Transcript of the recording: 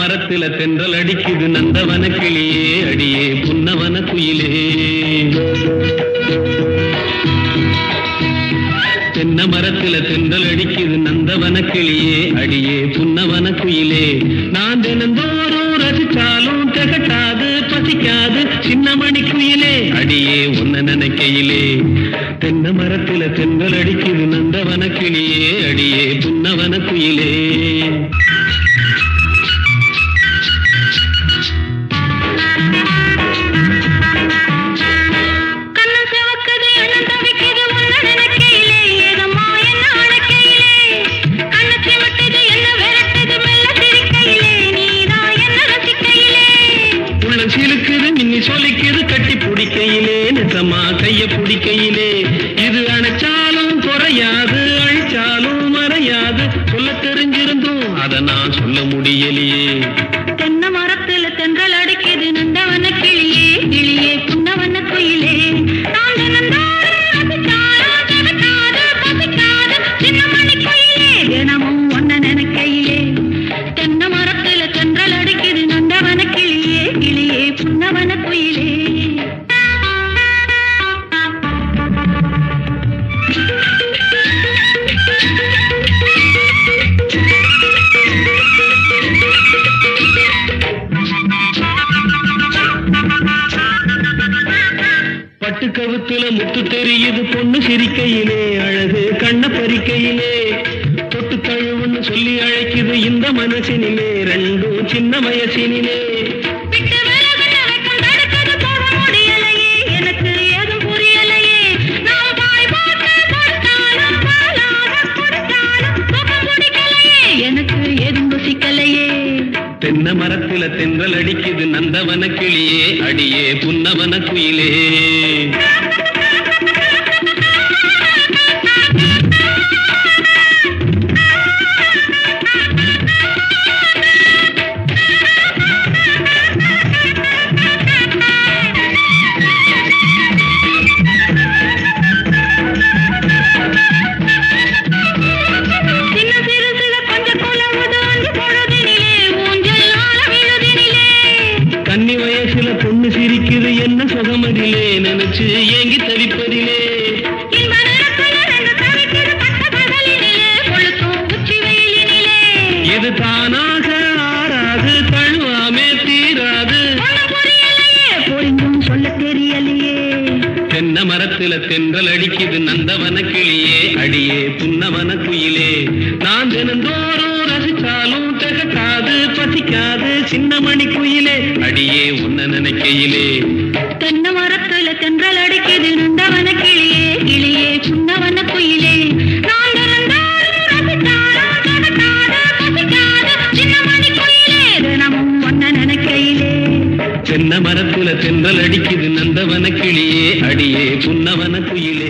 மரத்துல தென்றல் அடிக்குது நந்தவன கிளியே அடியே புன்னவன குயிலே தென்ன மரத்துல தென்றல் அடிக்குது நந்தவன கிளியே அடியே புன்னவன குயிலே நான் தினந்தோறும் ரசிச்சாலும் திகட்டாது பசிக்காது சின்னமணி குயிலே அடியே உன்ன நினைக்கையிலே தென்ன மரத்துல தென்றல் அடிக்குது நந்தவன கிளியே அடியே புன்னவன குயிலே கண்ணம் சிவக்குது எண்ணம் தவிக்குது உன்ன நினைக்கையிலே ஏதம்மா என்ன அழைக்கையிலே கண்ணு சிவட்டுது என்ன விரட்டுது மெல்ல சிரிக்கையிலே நீதான் என்ன ரசிக்கையிலே உள்ள சிலுக்குது மின்னி சொலிக்குது கட்டி பிடிக்கையிலே நிசமா கைய பிடிக்கையிலே இது அணைச்சாலும் குறையாது அழிச்சாலும் மறையாது சொல்ல தெரிஞ்சிருந்தும் அதை நான் சொல்ல முடியலையே தென்னை மரத்துல தென்றல் அடிக்குது நந்தவன கிளியே கிளியே புன்னவன குயிலே நான் தினந்தோறும் ரசிச்சாலும் திகட்டாது பசிக்காது சின்னமணி குயிலே தினமும் ஒன்ன நினைக்கையிலே தென்னை மரத்துல தென்றல் அடிக்குது நந்தவன கிளியே கிளியே புன்னவன குயிலே பட்டு கவுத்துல முத்து தெரியுது பொண்ணு சிரிக்கையிலே அழகு கண்ண பறிக்கையிலே தொட்டு தழுவுன்னு சொல்லி அழைக்குது இந்த மனசினிலே ரெண்டும் சின்ன வயசினிலே விட்டு விலகு நினைக்கும் தடுக்குது போக முடியலையே எனக்கு ஏதும் புரியலையே நான் வாய் போட்டு கொடுத்தாலும் பாலாக குடித்தாலும் சுகம் பிடிக்கலையே எனக்கு ஏதும் ருசிக்கலையே தென்ன மரத்துல தென்றல் அடிக்குது நந்தவன கிளியே அடியே புன்னவன குயிலே சின்ன சிறுசுல கொஞ்சம் குலவுது அஞ்சு பொழுதினிலே ஊஞ்சல் ஆள விழுதினிலே கன்னி வயசுல பொண்ணு சிரிக்குது என்ன சுகமதிலே நினைச்சு ஏங்கி தவிப்பதிலே இன்ப நிறத்துல ரெண்டு தவிக்குது பட்ட பகலினிலே கொளுத்தும் உச்சி வெயிலினிலே இது தானாக ஆறாது தழுவாமே தீராது ஒண்ணும் புரியலையே புரிந்தும் சொல்ல தெரியலையே தென்ன மரத்துல தென்றல் அடிக்குது நந்தவன கிளியே அடியே புன்னவன குயிலே நான் தினந்தோறும் ரசிச்சாலும் திகட்டாது பசிக்காது சின்னமணி குயிலே அடியே உன்ன நினைக்கையிலே தென்னை மரத்துல தென்றல் அடிக்குது நந்தவன கிளியே கிளியே சுண்ணவன குயிலே நான் தினந்தோறும் ரசித்தாலும் திகட்டாது பசிக்காது சின்னமணி குயிலே தினமும் ஒன்ன நினைக்கையிலே தென்ன மரத்துல தென்றல் அடிக்குது நந்தவன கிளியே அடியே புன்னவன குயிலே